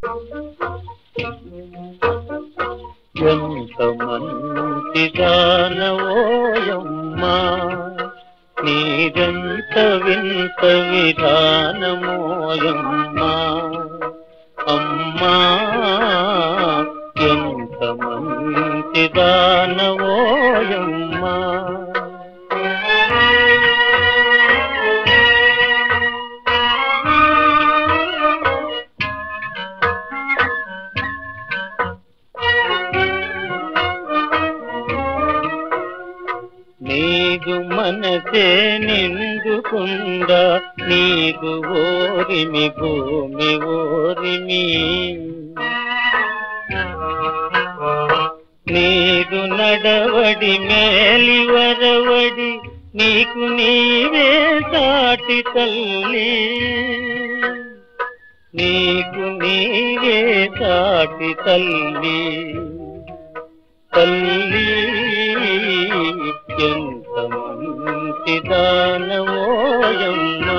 ఎంత మంచి దానవోయమ్మా నీదంత వింత విధానమోయమ్మా అమ్మా ఎంత మంచి దానవోయమ్మా నీదు మనసే నిండుకుండా నీదు ఓరిమి భూమి ఓరిమి నీదు నడవడి మేలి వరవడి నీకు నీవే సాటి తల్లి నీకు నీవే సాటి తల్లి తల్లి ఎంత మంచి దానవోయమ్మా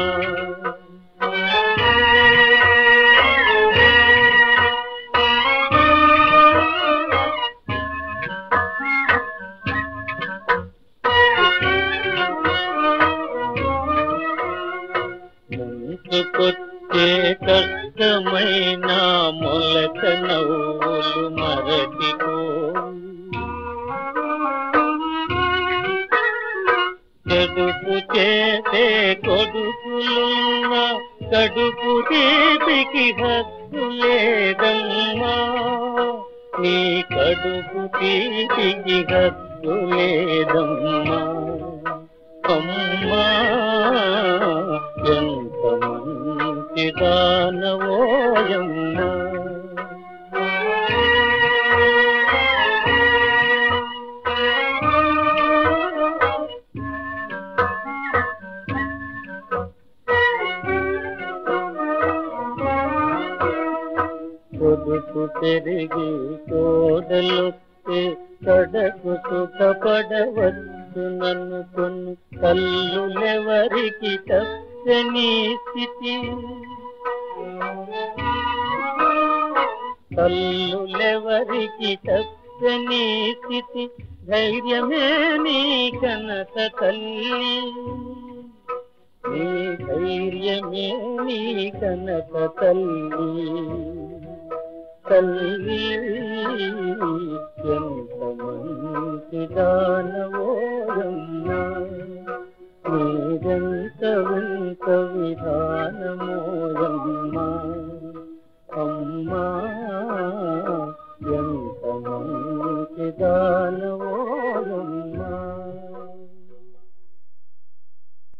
ముందుకొచ్చే కష్టమైన మొలక నవ్వులు మరచిపో చెడుపు చేసే కొడుకులున్న కడుపు తీపికి హక్కు లేదమ్మా నీ కడుపు తీపికి హక్కు లేదమ్మా అమ్మా ఎంత మంచి దానవోయమ్మా పొదుపు పెరిగి కోడలొస్తే కడకు సుఖపడవచ్చు నన్ను కొన్ని కల్లులెవరికి తప్పని స్థితి కల్లులెవరికి తప్పని స్థితి ధైర్యమే నీ కనక తల్లి నీ ధైర్యమే నీ కనక తల్లి తల్లి ఎంత మంచి దానవోయమ్మా నీదంత వింత విధానమోయమ్మా అమ్మా ఎంత మంచి దానవోయమ్మా